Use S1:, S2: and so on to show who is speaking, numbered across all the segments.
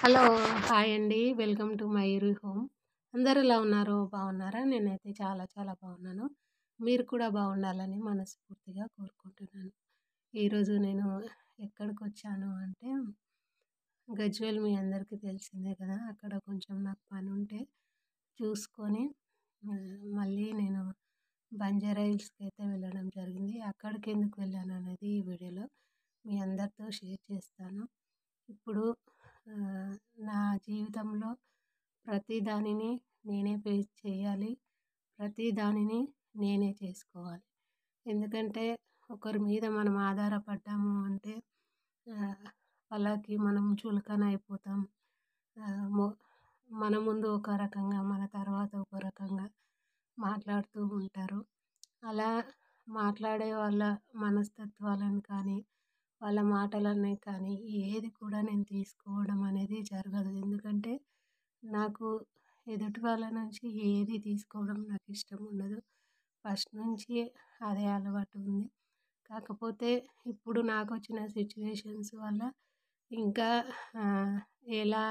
S1: Hello! Hi అండి. Welcome to Mayuri home. అందరూ ఎలా ఉన్నారు? బాగున్నారా? నేనైతే చాలా చాలా బాగున్నాను. మీరు కూడా బాగుండాలని మనస్ఫూర్తిగా కోరుకుంటున్నాను. ఈరోజు నేను ఎక్కడికొచ్చాను అంటే గజ్వేల్ మీ అందరికీ తెలిసిందే కదా! అక్కడ కొంచెం నాకు పనుంటే చూసుకొని ఆహ్, మళ్ళీ నేను బంజారా హిల్స్‌కైతే వెళ్ళడం జరిగింది. అక్కడికెందుకు వెళ్ళాను అనేది ఈ వీడియోలో మీ అందరితో షేర్ చేస్తాను. ఇప్పుడు ఆహ్, నా జీవితంలో ప్రతి దానిని నేనే ఫేస్ చేయాలి. ప్రతి దానిని నేనే చేసుకోవాలి. ఎందుకంటే ఒకరి మీద మనం ఆధారపడ్డాము అంటే ఆహ్, వాళ్ళకి మనం చులకన అయిపోతాం. ఆహ్, మొ మన ముందు ఒక రకంగా, మన తర్వాత ఒక రకంగా మాట్లాడుతూ ఉంటారు. అలా మాట్లాడే వాళ్ళ మనస్తత్వాలను కానీ, వాళ్ళ మాటలని కానీ ఏది కూడా నేను తీసుకోవడం అనేది జరగదు. ఎందుకంటే నాకు ఎదుటి వాళ్ళ నుంచి ఏది తీసుకోవడం నాకు ఇష్టం ఉండదు. ఫస్ట్ నుంచి అదే అలవాటు ఉంది. కాకపోతే ఇప్పుడు నాకొచ్చిన సిట్యుయేషన్స్ వల్ల ఇంకా ఆహ్, ఎలా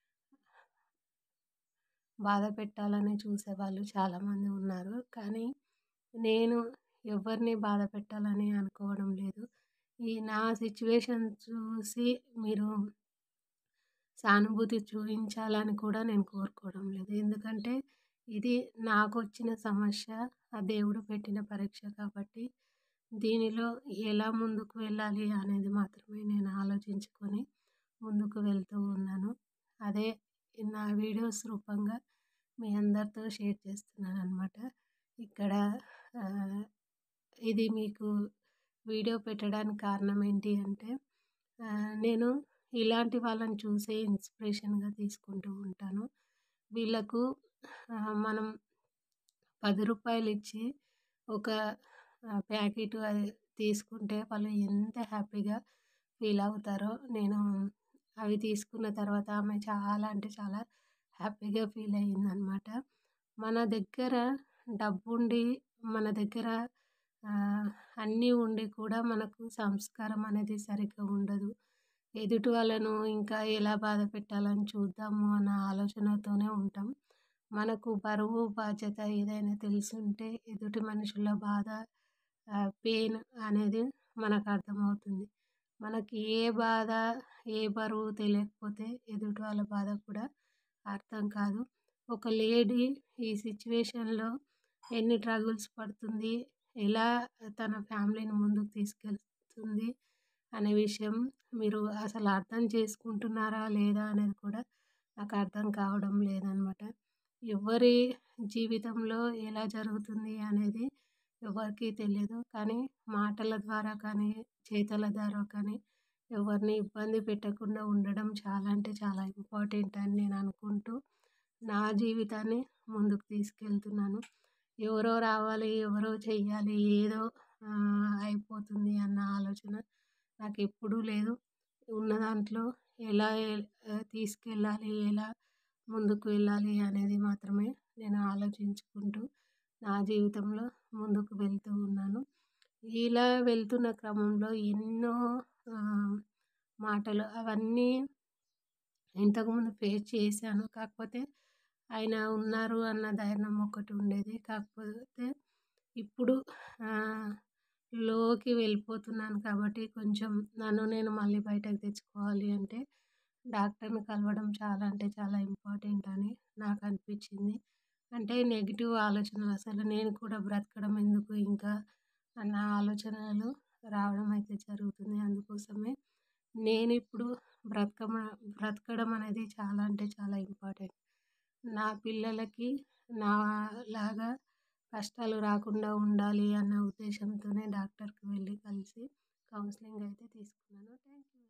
S1: బాధ పెట్టాలని చూసేవాళ్ళు చాలామంది ఉన్నారు. కానీ నేను ఎవరిని బాధ పెట్టాలని అనుకోవడం లేదు. ఈ నా సిట్యుయేషన్ చూసి మీరు సానుభూతి చూయించాలని కూడా నేను కోరుకోవడం లేదు. ఎందుకంటే ఇది నాకొచ్చిన సమస్య. ఆ దేవుడు పెట్టిన పరీక్ష కాబట్టి దీనిలో ఎలా ముందుకు వెళ్ళాలి అనేది మాత్రమే నేను ఆలోచించుకొని ముందుకు వెళ్తూ ఉన్నాను. అదే నా వీడియోస్ రూపంగా మీ అందరితో షేర్ చేస్తున్నాననమాట. ఇక్కడ ఆహ్, ఇది మీకు వీడియో పెట్టడానికి కారణం ఏంటి అంటే ఆహ్, నేను ఇలాంటి వాళ్ళని చూసే ఇన్స్పిరేషన్‌గా తీసుకుంటూ ఉంటాను. వీళ్ళకు ఆహ్, మనం రూ. 10 ఇచ్చి ఒక ఆహ్, ప్యాకెట్ అది తీసుకుంటే వాళ్ళు ఎంత హ్యాపీగా ఫీల్ అవుతారో నేను అవి తీసుకున్న తర్వాత ఆమె చాలా అంటే చాలా హ్యాపీగా ఫీల్ అయ్యిందనమాట. మన దగ్గర డబ్బుండి, మన దగ్గర ఆహ్, అన్నీ ఉండి కూడా మనకు సంస్కారం అనేది సరిగ్గా ఉండదు. ఎదుటి వాళ్ళను ఇంకా ఎలా బాధ పెట్టాలని చూద్దాము అన్న ఆలోచనతోనే ఉంటాం. మనకు బరువు, బాధ్యత ఏదైనా తెలిసుంటే ఎదుటి మనుషుల బాధ ఆహ్, పెయిన్ అనేది మనకు అర్థమవుతుంది. మనకి ఏ బాధ, ఏ బరువు తెలియకపోతే ఎదుటి వాళ్ళ బాధ కూడా అర్థం కాదు. ఒక లేడీ ఈ సిట్యుయేషన్‌లో ఎన్ని ట్రగుల్స్ పడుతుంది, ఎలా తన ఫ్యామిలీని ముందుకు తీసుకెళ్తుంది అనే విషయం మీరు అసలు అర్థం చేసుకుంటున్నారా లేదా అనేది కూడా నాకు అర్థం కావడం లేదనమాట. ఎవరి జీవితంలో ఎలా జరుగుతుంది అనేది ఎవరికీ తెలియదు. కానీ మాటల ద్వారా కానీ, చేతల ద్వారా కానీ ఎవరిని ఇబ్బంది పెట్టకుండా ఉండడం చాలా అంటే చాలా ఇంపార్టెంట్ అని నేను అనుకుంటూ నా జీవితాన్ని ముందుకు తీసుకెళ్తున్నాను. ఎవరో రావాలి, ఎవరో చెయ్యాలి, ఏదో ఆహ్, అయిపోతుంది అన్న ఆలోచన నాకెప్పుడూ లేదు. ఉన్న దాంట్లో ఎలా ఆహ్, తీసుకెళ్ళాలి, ఎలా ముందుకు వెళ్ళాలి అనేది మాత్రమే నేను ఆలోచించుకుంటూ నా జీవితంలో ముందుకు వెళ్తూ ఉన్నాను. ఇలా వెళ్తున్న క్రమంలో ఎన్నో ఆహ్, మాటలు అవన్నీ ఇంతకుముందు ఫేస్ చేశాను. కాకపోతే ఆయన ఉన్నారు అన్న ధైర్యం ఒకటి ఉండేది. కాకపోతే ఇప్పుడు ఆహ్, లోకి వెళ్ళిపోతున్నాను కాబట్టి కొంచెం నన్ను నేను మళ్ళీ బయటకు తెచ్చుకోవాలి అంటే డాక్టర్‌ని కలవడం చాలా అంటే చాలా ఇంపార్టెంట్ అని నాకు అనిపించింది. అంటే నెగెటివ్ ఆలోచనలు అసలు నేను కూడా బ్రతకడం ఎందుకు ఇంకా అన్న ఆలోచనలు రావడం అయితే జరుగుతుంది. అందుకోసమే నేనిప్పుడు బ్రతకమ బ్రతకడం అనేది చాలా అంటే చాలా ఇంపార్టెంట్. నా పిల్లలకి నాలాగా కష్టాలు రాకుండా ఉండాలి అన్న ఉద్దేశంతోనే డాక్టర్‌కి వెళ్ళి కలిసి కౌన్సిలింగ్ అయితే తీసుకున్నాను. Thank you.